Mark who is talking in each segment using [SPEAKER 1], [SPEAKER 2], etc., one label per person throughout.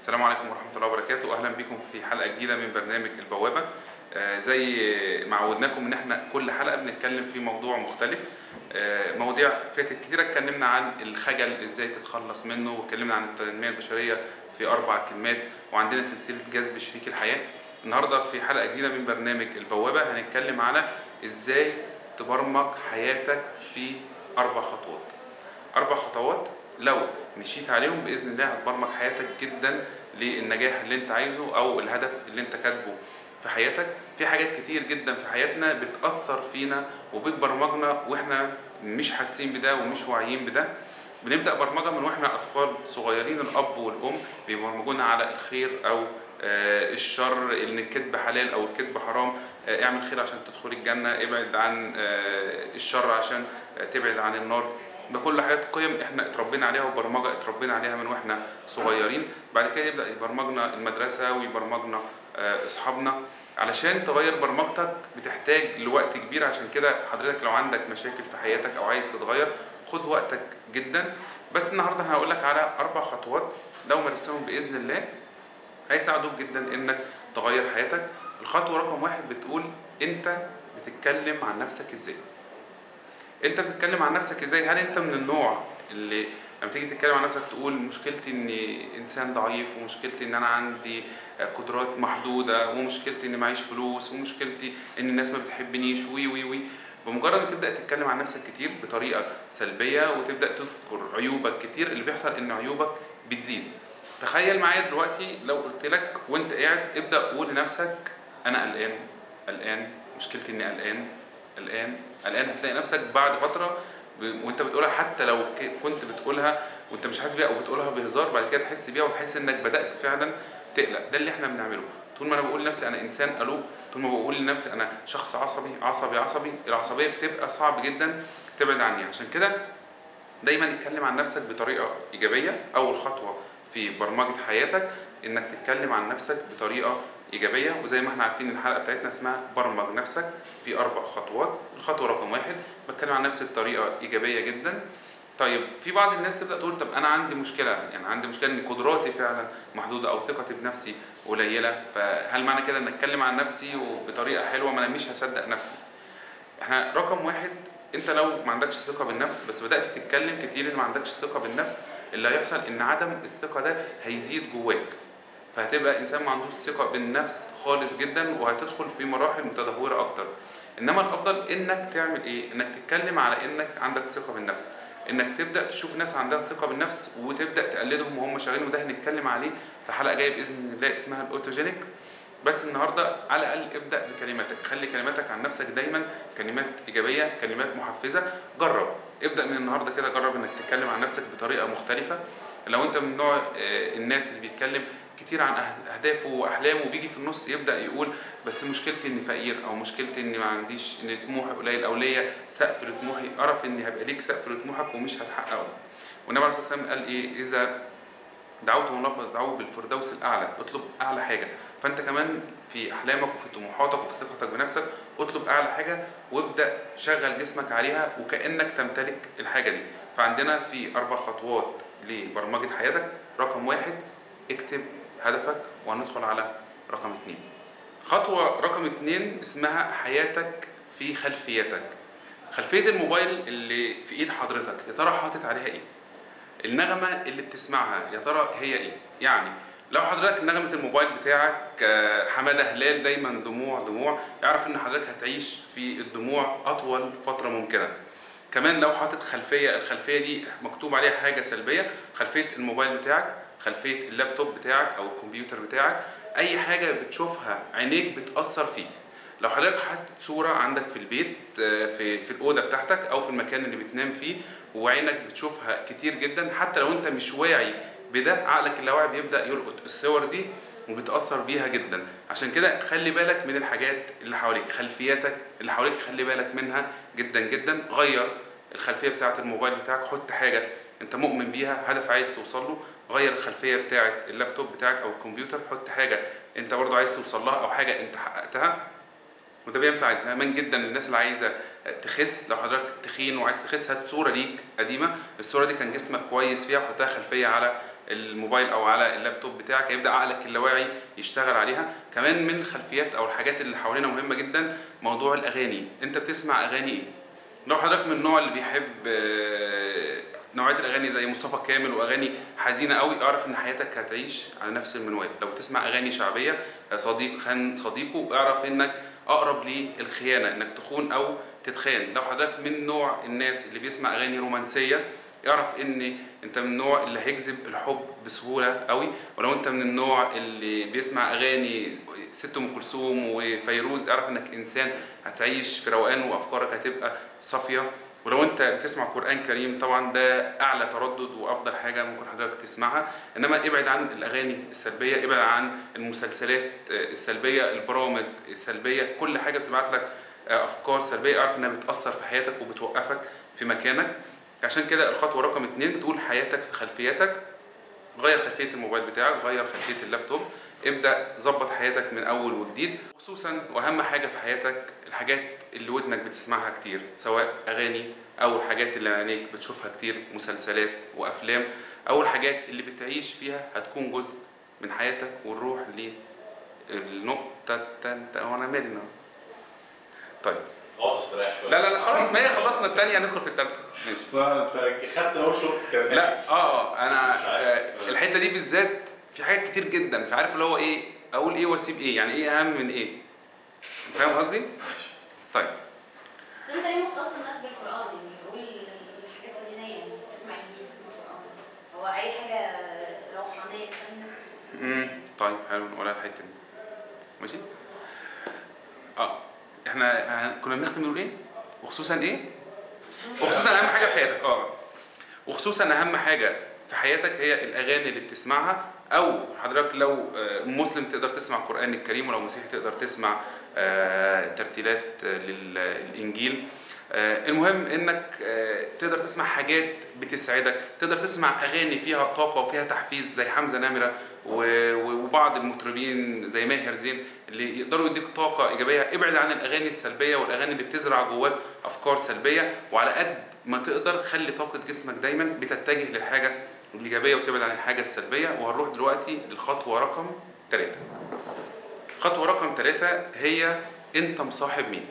[SPEAKER 1] السلام عليكم ورحمة الله وبركاته أهلا بكم في حلقة جديدة من برنامج البوابة آه، زي ما عودناكم إن احنا كل حلقة بنتكلم في موضوع مختلف آه، مواضيع فاتت كتيرة اتكلمنا عن الخجل ازاي تتخلص منه واتكلمنا عن التنمية البشرية في أربع كلمات وعندنا سلسلة جذب شريك الحياة النهاردة في حلقة جديدة من برنامج البوابة هنتكلم على ازاي تبرمج حياتك في أربع خطوات أربع خطوات لو مشيت عليهم باذن الله هتبرمج حياتك جدا للنجاح اللي انت عايزه او الهدف اللي انت كاتبه في حياتك في حاجات كتير جدا في حياتنا بتاثر فينا وبتبرمجنا واحنا مش حاسين بده ومش واعيين بده بنبدا برمجه من واحنا اطفال صغيرين الاب والام بيبرمجونا على الخير او آه، الشر ان الكذب حلال او الكذب حرام آه، اعمل خير عشان تدخل الجنه ابعد عن آه، الشر عشان آه، تبعد عن النار ده كل حاجات قيم احنا اتربينا عليها وبرمجه اتربينا عليها من واحنا صغيرين بعد كده يبدا يبرمجنا المدرسه ويبرمجنا آه، اصحابنا علشان تغير برمجتك بتحتاج لوقت كبير عشان كده حضرتك لو عندك مشاكل في حياتك او عايز تتغير خد وقتك جدا بس النهارده هقول لك على اربع خطوات لو مارستهم باذن الله هيساعدوك جدا انك تغير حياتك الخطوه رقم واحد بتقول انت بتتكلم عن نفسك ازاي انت بتتكلم عن نفسك ازاي هل انت من النوع اللي لما تيجي تتكلم عن نفسك تقول مشكلتي اني انسان ضعيف ومشكلتي ان انا عندي قدرات محدوده ومشكلتي اني معيش فلوس ومشكلتي ان الناس ما بتحبنيش وي وي وي بمجرد ما تبدا تتكلم عن نفسك كتير بطريقه سلبيه وتبدا تذكر عيوبك كتير اللي بيحصل ان عيوبك بتزيد تخيل معايا دلوقتي لو قلت لك وانت قاعد ابدا قول لنفسك انا قلقان قلقان مشكلتي اني قلقان قلقان قلقان هتلاقي نفسك بعد فتره ب- وانت بتقولها حتى لو ك- كنت بتقولها وانت مش حاسس بيها او بتقولها بهزار بعد كده تحس بيها وتحس انك بدات فعلا تقلق ده اللي احنا بنعمله طول ما انا بقول لنفسي انا انسان قلوق طول ما بقول لنفسي انا شخص عصبي عصبي عصبي العصبيه بتبقى صعب جدا تبعد عني عشان كده دايما اتكلم عن نفسك بطريقه ايجابيه اول خطوه في برمجه حياتك انك تتكلم عن نفسك بطريقه ايجابيه وزي ما احنا عارفين الحلقه بتاعتنا اسمها برمج نفسك في اربع خطوات الخطوه رقم واحد بتكلم عن نفسي بطريقه ايجابيه جدا طيب في بعض الناس تبدا تقول طب انا عندي مشكله يعني عندي مشكله ان قدراتي فعلا محدوده او ثقتي بنفسي قليله فهل معنى كده ان اتكلم عن نفسي وبطريقه حلوه ما انا مش هصدق نفسي احنا رقم واحد انت لو ما عندكش ثقه بالنفس بس بدات تتكلم كتير ان ما عندكش ثقه بالنفس اللي هيحصل ان عدم الثقه ده هيزيد جواك فهتبقى انسان ما عندوش ثقه بالنفس خالص جدا وهتدخل في مراحل متدهوره اكتر انما الافضل انك تعمل ايه انك تتكلم على انك عندك ثقه بالنفس انك تبدا تشوف ناس عندها ثقه بالنفس وتبدا تقلدهم وهم شغالين وده هنتكلم عليه في حلقه جايه باذن الله اسمها الاوتوجينيك بس النهارده على الاقل ابدا بكلماتك خلي كلماتك عن نفسك دايما كلمات ايجابيه كلمات محفزه جرب ابدا من النهارده كده جرب انك تتكلم عن نفسك بطريقه مختلفه لو انت من نوع آه، الناس اللي بيتكلم كتير عن أه- اهدافه واحلامه وبيجي في النص يبدا يقول بس مشكلتي اني فقير او مشكلتي اني ما عنديش ان طموحي قليل او ليا سقف لطموحي اعرف ان هيبقى ليك سقف لطموحك ومش هتحققه والنبي عليه الصلاه والسلام قال ايه اذا دعوت الله فدعوه بالفردوس الاعلى اطلب اعلى حاجه فانت كمان في احلامك وفي طموحاتك وفي ثقتك بنفسك اطلب اعلى حاجه وابدا شغل جسمك عليها وكانك تمتلك الحاجه دي فعندنا في اربع خطوات لبرمجه حياتك رقم واحد اكتب هدفك وهندخل على رقم اتنين خطوه رقم اتنين اسمها حياتك في خلفيتك خلفيه الموبايل اللي في ايد حضرتك يا ترى حاطط عليها ايه النغمه اللي بتسمعها يا ترى هي ايه يعني لو حضرتك نغمه الموبايل بتاعك آه، حماده هلال دايما دموع دموع اعرف ان حضرتك هتعيش في الدموع اطول فتره ممكنه كمان لو حاطط خلفيه الخلفيه دي مكتوب عليها حاجه سلبيه خلفيه الموبايل بتاعك خلفيه اللابتوب بتاعك او الكمبيوتر بتاعك اي حاجه بتشوفها عينيك بتاثر فيك لو حضرتك حاطط صوره عندك في البيت آه، في في الاوضه بتاعتك او في المكان اللي بتنام فيه وعينك بتشوفها كتير جدا حتى لو انت مش واعي بده عقلك اللاواعي بيبدا يلقط الصور دي وبتاثر بيها جدا عشان كده خلي بالك من الحاجات اللي حواليك خلفياتك اللي حواليك خلي بالك منها جدا جدا غير الخلفيه بتاعه الموبايل بتاعك حط حاجه انت مؤمن بيها هدف عايز توصل له غير الخلفيه بتاعه اللابتوب بتاعك او الكمبيوتر حط حاجه انت برضو عايز توصل لها او حاجه انت حققتها وده بينفع كمان جدا للناس اللي عايزه تخس لو حضرتك تخين وعايز تخس هات صوره ليك قديمه الصوره دي كان جسمك كويس فيها وحطها خلفيه على الموبايل او على اللابتوب بتاعك هيبدا عقلك اللاواعي يشتغل عليها كمان من الخلفيات او الحاجات اللي حوالينا مهمه جدا موضوع الاغاني انت بتسمع اغاني ايه لو حضرتك من النوع اللي بيحب آه، نوعيه الاغاني زي مصطفى كامل واغاني حزينه قوي اعرف ان حياتك هتعيش على نفس المنوال لو بتسمع اغاني شعبيه آه، صديق خان صديقه اعرف انك اقرب للخيانه انك تخون او تتخان لو حضرتك من نوع الناس اللي بيسمع اغاني رومانسيه اعرف ان انت من النوع اللي هيجذب الحب بسهوله قوي ولو انت من النوع اللي بيسمع اغاني ست ام كلثوم وفيروز اعرف انك انسان هتعيش في روقان وافكارك هتبقى صافيه ولو انت بتسمع قران كريم طبعا ده اعلى تردد وافضل حاجه ممكن حضرتك تسمعها انما ابعد عن الاغاني السلبيه ابعد عن المسلسلات السلبيه البرامج السلبيه كل حاجه بتبعت لك افكار سلبيه اعرف انها بتاثر في حياتك وبتوقفك في مكانك عشان كده الخطوه رقم اتنين بتقول حياتك في خلفيتك غير خلفيه الموبايل بتاعك غير خلفيه اللابتوب ابدا ظبط حياتك من اول وجديد خصوصا واهم حاجه في حياتك الحاجات اللي ودنك بتسمعها كتير سواء اغاني او الحاجات اللي عينيك بتشوفها كتير مسلسلات وافلام او الحاجات اللي بتعيش فيها هتكون جزء من حياتك ونروح للنقطه التالتة وانا مالنا طيب
[SPEAKER 2] اقعد استريح شويه
[SPEAKER 1] لا لا لا خلاص ما هي خلصنا الثانيه ندخل في الثالثه ماشي
[SPEAKER 2] صح انت خدت اول شوط كمان
[SPEAKER 1] لا اه اه انا
[SPEAKER 2] مش عارف.
[SPEAKER 1] آه، الحته دي بالذات في حاجات كتير جدا فعارف اللي هو ايه اقول ايه واسيب ايه يعني ايه اهم من ايه فاهم قصدي
[SPEAKER 2] ماشي
[SPEAKER 1] طيب
[SPEAKER 3] بس انت ليه مختص الناس بالقران يعني قول الحاجات الدينيه يعني تسمع انجيل تسمع قران هو اي حاجه روحانيه تخلي الناس
[SPEAKER 1] امم طيب حلو نقولها الحته دي ماشي اه احنا ه- كنا بنختم نقول ايه وخصوصا ايه وخصوصا اهم حاجه في حياتك اه وخصوصا اهم حاجه في حياتك هي الاغاني اللي بتسمعها او حضرتك لو آه، مسلم تقدر تسمع القران الكريم ولو مسيحي تقدر تسمع آه، ترتيلات آه، للانجيل آه، المهم انك آه، تقدر تسمع حاجات بتسعدك تقدر تسمع اغاني فيها طاقه وفيها تحفيز زي حمزه نمره و- و- وبعض المطربين زي ماهر زين اللي يقدروا يديك طاقه ايجابيه ابعد عن الاغاني السلبيه والاغاني اللي بتزرع جواك افكار سلبيه وعلى قد ما تقدر خلي طاقه جسمك دايما بتتجه للحاجه الايجابيه وتبعد عن الحاجه السلبيه وهنروح دلوقتي للخطوه رقم ثلاثة خطوه رقم ثلاثة هي انت مصاحب مين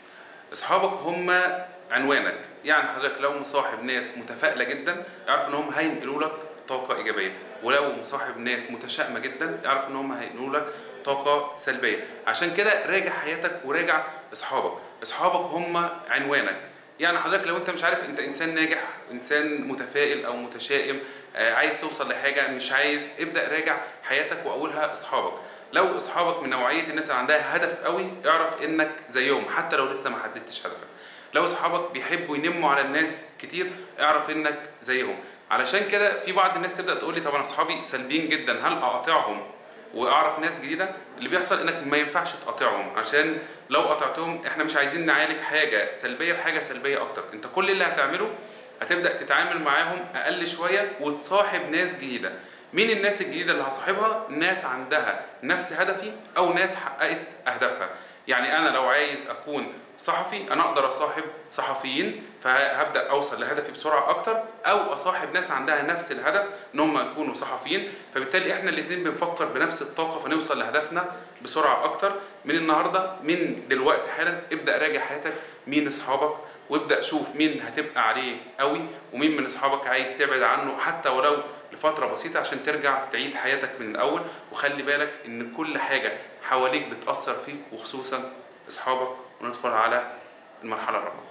[SPEAKER 1] اصحابك هم عنوانك يعني حضرتك لو مصاحب ناس متفائله جدا اعرف ان هم هينقلوا لك طاقه ايجابيه ولو مصاحب ناس متشائمه جدا اعرف ان هم هينقلوا لك طاقه سلبيه عشان كده راجع حياتك وراجع اصحابك اصحابك هم عنوانك يعني حضرتك لو انت مش عارف انت انسان ناجح انسان متفائل او متشائم آه، عايز توصل لحاجه مش عايز ابدا راجع حياتك واولها اصحابك لو اصحابك من نوعيه الناس اللي عندها هدف قوي اعرف انك زيهم حتى لو لسه ما حددتش هدفك لو اصحابك بيحبوا ينموا على الناس كتير اعرف انك زيهم علشان كده في بعض الناس تبدا تقول لي طب انا اصحابي سلبيين جدا هل اقاطعهم واعرف ناس جديده اللي بيحصل انك ما ينفعش تقاطعهم عشان لو قطعتهم احنا مش عايزين نعالج حاجه سلبيه بحاجه سلبيه اكتر انت كل اللي هتعمله هتبدا تتعامل معاهم اقل شويه وتصاحب ناس جديده مين الناس الجديده اللي هصاحبها ناس عندها نفس هدفي او ناس حققت اهدافها يعني انا لو عايز اكون صحفي انا اقدر اصاحب صحفيين فهبدا اوصل لهدفي بسرعه اكتر او اصاحب ناس عندها نفس الهدف ان هم يكونوا صحفيين فبالتالي احنا الاثنين بنفكر بنفس الطاقه فنوصل لهدفنا بسرعه اكتر من النهارده من دلوقتي حالا ابدا راجع حياتك مين اصحابك وابدا شوف مين هتبقى عليه قوي ومين من اصحابك عايز تبعد عنه حتى ولو لفتره بسيطه عشان ترجع تعيد حياتك من الاول وخلي بالك ان كل حاجه حواليك بتاثر فيك وخصوصا اصحابك وندخل على المرحله الرابعه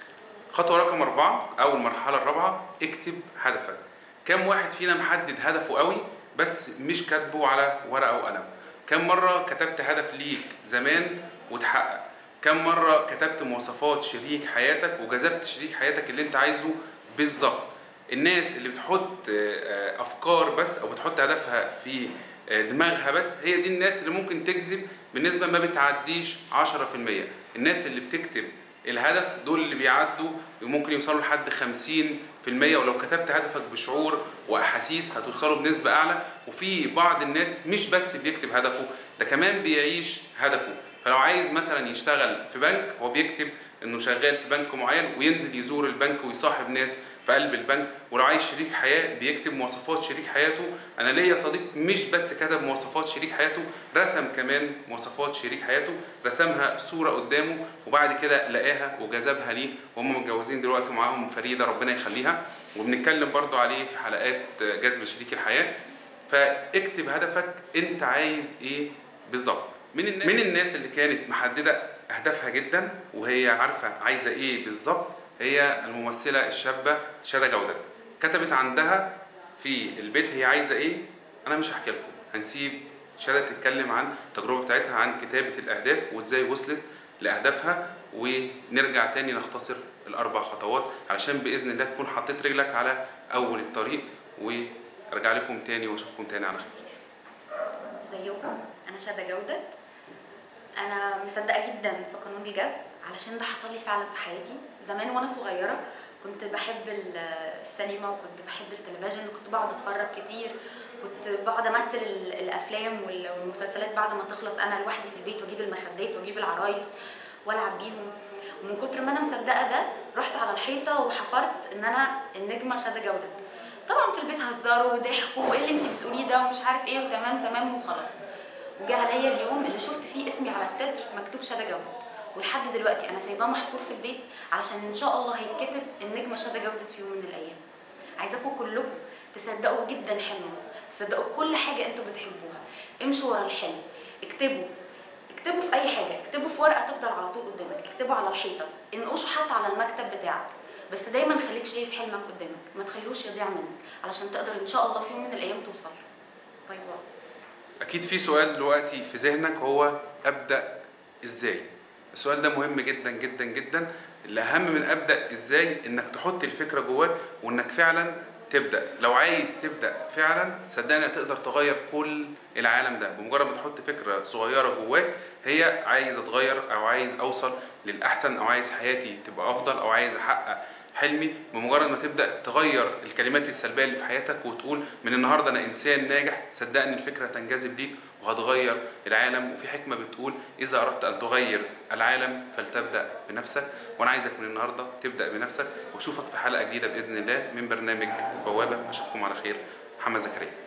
[SPEAKER 1] خطوه رقم أربعة او المرحله الرابعه اكتب هدفك كم واحد فينا محدد هدفه قوي بس مش كاتبه على ورقه وقلم كم مره كتبت هدف ليك زمان وتحقق كم مره كتبت مواصفات شريك حياتك وجذبت شريك حياتك اللي انت عايزه بالظبط الناس اللي بتحط آه، آه، افكار بس او بتحط هدفها في آه، دماغها بس هي دي الناس اللي ممكن تجذب بنسبه ما بتعديش 10% الناس اللي بتكتب الهدف دول اللي بيعدوا ممكن يوصلوا لحد 50% ولو كتبت هدفك بشعور واحاسيس هتوصلوا بنسبه اعلى وفي بعض الناس مش بس بيكتب هدفه ده كمان بيعيش هدفه فلو عايز مثلا يشتغل في بنك هو بيكتب انه شغال في بنك معين وينزل يزور البنك ويصاحب ناس في قلب البنك ولو عايز شريك حياه بيكتب مواصفات شريك حياته انا ليا صديق مش بس كتب مواصفات شريك حياته رسم كمان مواصفات شريك حياته رسمها صوره قدامه وبعد كده لقاها وجذبها ليه وهم متجوزين دلوقتي ومعاهم فريده ربنا يخليها وبنتكلم برضو عليه في حلقات جذب شريك الحياه فاكتب هدفك انت عايز ايه بالظبط من الناس من الناس اللي كانت محدده اهدافها جدا وهي عارفه عايزه ايه بالظبط هي الممثله الشابه شاده جودة كتبت عندها في البيت هي عايزه ايه انا مش هحكي لكم هنسيب شاده تتكلم عن التجربه بتاعتها عن كتابه الاهداف وازاي وصلت لاهدافها ونرجع تاني نختصر الاربع خطوات علشان باذن الله تكون حطيت رجلك على اول الطريق وارجع لكم تاني واشوفكم تاني على خير
[SPEAKER 4] ازيكم انا شاده جودة انا مصدقه جدا في قانون الجذب علشان ده حصل لي فعلا في حياتي زمان وانا صغيره كنت بحب ال- السينما وكنت بحب التلفزيون وكنت بقعد اتفرج كتير كنت بقعد امثل ال- الافلام وال- والمسلسلات بعد ما تخلص انا لوحدي في البيت واجيب المخدات واجيب العرايس والعب بيهم ومن كتر ما انا مصدقه ده رحت على الحيطه وحفرت ان انا النجمه شاده جودة طبعا في البيت هزروا وضحكوا وايه اللي انت بتقوليه ده ومش عارف ايه وتمام تمام وخلاص وجه عليا اليوم اللي شفت فيه اسمي على التتر مكتوب شاده جودة ولحد دلوقتي انا سايباه محفور في البيت علشان ان شاء الله هيتكتب النجمه شاده جودة في يوم من الايام عايزاكم كلكم تصدقوا جدا حلمكم تصدقوا كل حاجه انتوا بتحبوها امشوا ورا الحلم اكتبوا اكتبوا في اي حاجه اكتبوا في ورقه تفضل على طول قدامك اكتبوا على الحيطه انقشوا حتى على المكتب بتاعك بس دايما خليك شايف حلمك قدامك ما تخليهوش يضيع منك علشان تقدر ان شاء الله في يوم من الايام توصل له. باي باي
[SPEAKER 1] اكيد في سؤال دلوقتي في ذهنك هو ابدا ازاي السؤال ده مهم جدا جدا جدا الاهم من ابدا ازاي انك تحط الفكره جواك وانك فعلا تبدا لو عايز تبدا فعلا صدقني هتقدر تغير كل العالم ده بمجرد ما تحط فكره صغيره جواك هي عايز اتغير او عايز اوصل للاحسن او عايز حياتي تبقى افضل او عايز احقق حلمي بمجرد ما تبدا تغير الكلمات السلبيه اللي في حياتك وتقول من النهارده انا انسان ناجح صدقني الفكره تنجذب ليك وهتغير العالم وفي حكمه بتقول اذا اردت ان تغير العالم فلتبدا بنفسك وانا عايزك من النهارده تبدا بنفسك واشوفك في حلقه جديده باذن الله من برنامج بوابه اشوفكم على خير محمد زكريا